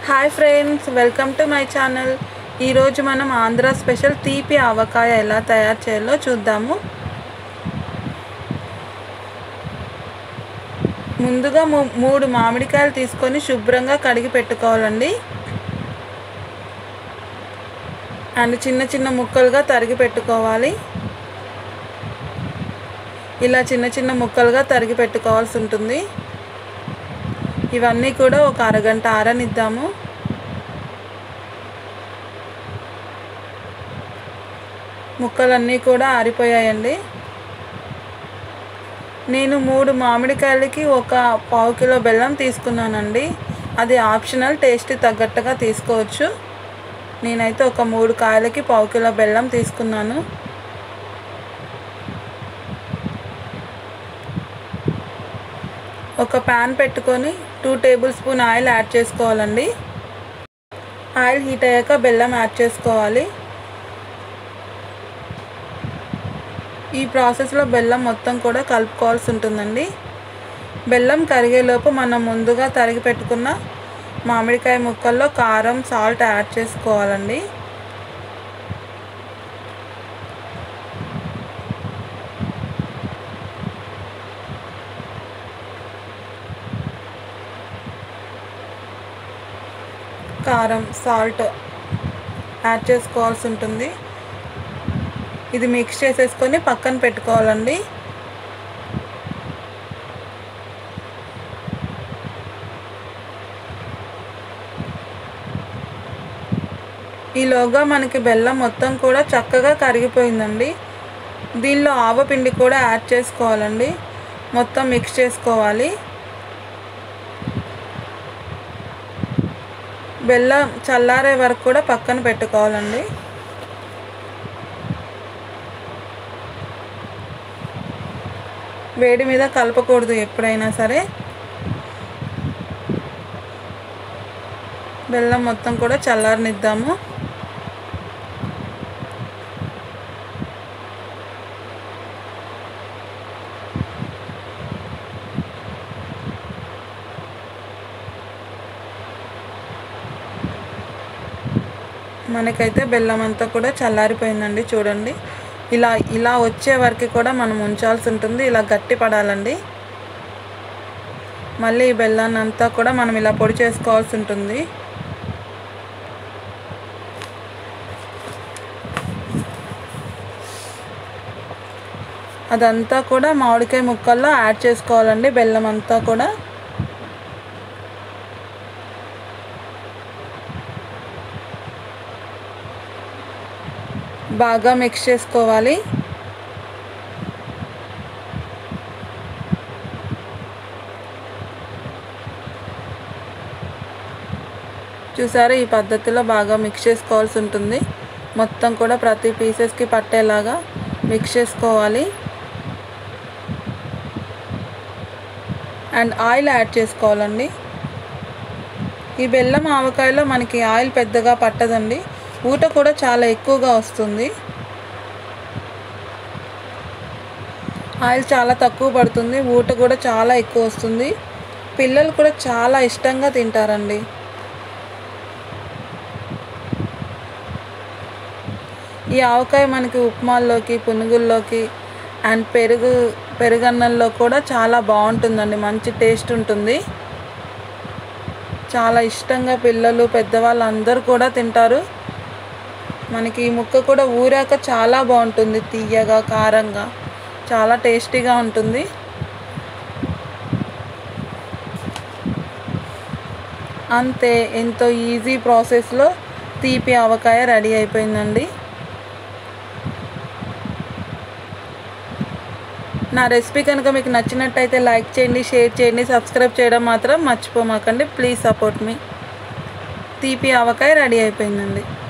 hi friends welcome to my channel ఈరోజు మనం Andhra special తీపి ఆవకాయ ఎలా తయారు చేయాలో చూద్దాము ముందుగా ము- మూడు మామిడికాయలు తీసుకొని శుభ్రంగా కడిగి పెట్టుకోవాలండి అండ్ చిన్న చిన్న ముక్కలుగా తరిగి పెట్టుకోవాలి ఇలా చిన్న చిన్న ముక్కలుగా తరిగి పెట్టుకోవాల్సి ఉంటుంది ఇవన్నీ కూడా ఒక అరగంట ఆరనిద్దాము ముక్కలన్నీ కూడా ఆరిపోయాయండి నేను మూడు మామిడికాయలకి ఒక పావు కిలో బెల్లం తీసుకున్నానండి అది ఆప్షనల్ టేస్ట్ తగ్గట్టుగా తీసుకోవచ్చు నేనైతే ఒక మూడు కాయలకి పావు కిలో బెల్లం తీసుకున్నాను ఒక ప్యాన్ పెట్టుకొని two table spoon oil add చేసుకోవాలండి ఆయిల్ హీట్ అయ్యాక బెల్లం యాడ్ చేసుకోవాలి ఈ ప్రాసెస్లో బెల్లం మొత్తం కూడా కలుపుకోవాల్సి ఉంటుందండి బెల్లం కరిగేలోపు మనం ముందుగా తరిగి పెట్టుకున్న మామిడికాయ ముక్కల్లో కారం సాల్ట్ యాడ్ చేసుకోవాలండి కారం సాల్ట్ యాడ్ చేసుకోవాల్సి ఉంటుంది ఇది మిక్స్ చేసేసుకొని పక్కన పెట్టుకోవాలండి ఈలోగా మనకి బెల్లం మొత్తం కూడా చక్కగా కరిగిపోయిందండి దీనిలో ఆవపిండి కూడా యాడ్ చేసుకోవాలండి మొత్తం మిక్స్ చేసుకోవాలి బెల్లం చల్లారే వరకు కూడా పక్కన పెట్టుకోవాలండి వేడి మీద కలపకూడదు ఎప్పుడైనా సరే బెల్లం మొత్తం కూడా చల్లారనిద్దాము మనకైతే బెల్లం అంతా కూడా చల్లారిపోయిందండి చూడండి ఇలా ఇలా వచ్చే వరకు కూడా మనం ఉంచాల్సి ఉంటుంది ఇలా గట్టి పడాలండి మళ్ళీ ఈ బెల్లాన్ని అంతా కూడా మనం ఇలా పొడి చేసుకోవాల్సి ఉంటుంది అదంతా కూడా మామిడికాయ ముక్కల్లో యాడ్ చేసుకోవాలండి బెల్లం అంతా కూడా బాగా మిక్స్ చేసుకోవాలి చూసారా ఈ పద్ధతిలో బాగా మిక్స్ చేసుకోవాల్సి ఉంటుంది మొత్తం కూడా ప్రతి పీసెస్కి పట్టేలాగా మిక్స్ చేసుకోవాలి అండ్ ఆయిల్ యాడ్ చేసుకోవాలండి ఈ బెల్లం ఆవకాయలో మనకి ఆయిల్ పెద్దగా పట్టదండి ఊట కూడా చాలా ఎక్కువగా వస్తుంది ఆయిల్ చాలా తక్కువ పడుతుంది ఊట కూడా చాలా ఎక్కువ వస్తుంది పిల్లలు కూడా చాలా ఇష్టంగా తింటారండి ఈ ఆవకాయ మనకి ఉప్మాల్లోకి పునుగుల్లోకి అండ్ పెరుగు పెరుగన్నంలో కూడా చాలా బాగుంటుందండి మంచి టేస్ట్ ఉంటుంది చాలా ఇష్టంగా పిల్లలు పెద్దవాళ్ళు అందరూ కూడా తింటారు మనకి ఈ ముక్క కూడా ఊరాక చాలా బాగుంటుంది తీయగా కారంగా చాలా టేస్టీగా ఉంటుంది అంతే ఎంతో ఈజీ ప్రాసెస్లో తీపి ఆవకాయ రెడీ అయిపోయిందండి నా రెసిపీ కనుక మీకు నచ్చినట్టయితే లైక్ చేయండి షేర్ చేయండి సబ్స్క్రైబ్ చేయడం మాత్రం మర్చిపోమాకండి ప్లీజ్ సపోర్ట్ మీ తీపి ఆవకాయ రెడీ అయిపోయిందండి